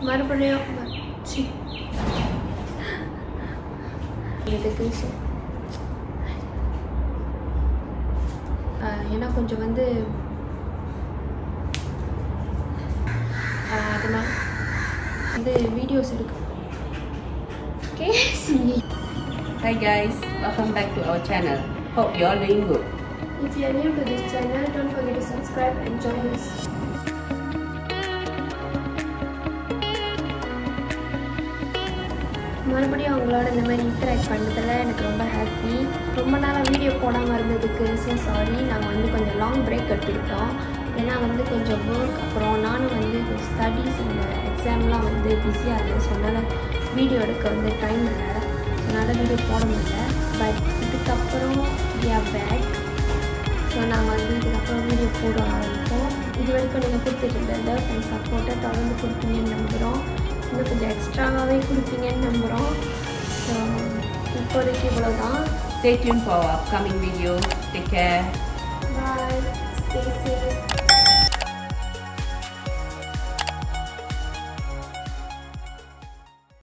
மறுபடியும் ம- சி எதுக்கு ஸோ ஏன்னா கொஞ்சம் வந்து ஆஹ் அதனால வந்து வீடியோஸ் எடுக்க okay Hi guys, welcome back to our channel. Hope you all doing good. If you are new to this channel, don't forget to subscribe and join us. மறுபடியும் அவங்களோட இந்த மாதிரி இன்டராக்ட் பண்ணதில் எனக்கு ரொம்ப ஹாப்பி ரொம்ப நாளாக வீடியோ போடாமல் இருந்ததுக்கு ஸோ சாரி நாங்கள் வந்து கொஞ்சம் லாங் பிரேக் எடுத்துக்கிட்டோம் ஏன்னா வந்து கொஞ்சம் ஒர்க் அப்புறம் நானும் வந்து ஸ்டடீஸ் இந்த எக்ஸாம்லாம் வந்து பிஸியாக இருந்தேன் ஸோ அதனால் வீடியோ எடுக்க வந்து டைம் இல்லை அதனால் வீடியோ போட முடியல பட் இதுக்கப்புறம் வி ஆர் பேக் ஸோ நாங்கள் வந்து இதுக்கப்புறம் வீடியோ போட ஆரம்பிப்போம் இது வரைக்கும் நீங்கள் கொடுத்துருந்த லவ் அண்ட் சப்போர்ட்டை தொடர்ந்து கொடுப்பீங்கன்னு நம்புகிறோம் இன்னும் கொஞ்சம் எக்ஸ்ட்ராவாகவே கொடுப்பீங்கன்னு நம்புகிறோம் ஸோ இப்போதைக்கு இவ்வளோதான் Stay tuned for our upcoming video. Take care. Bye stay safe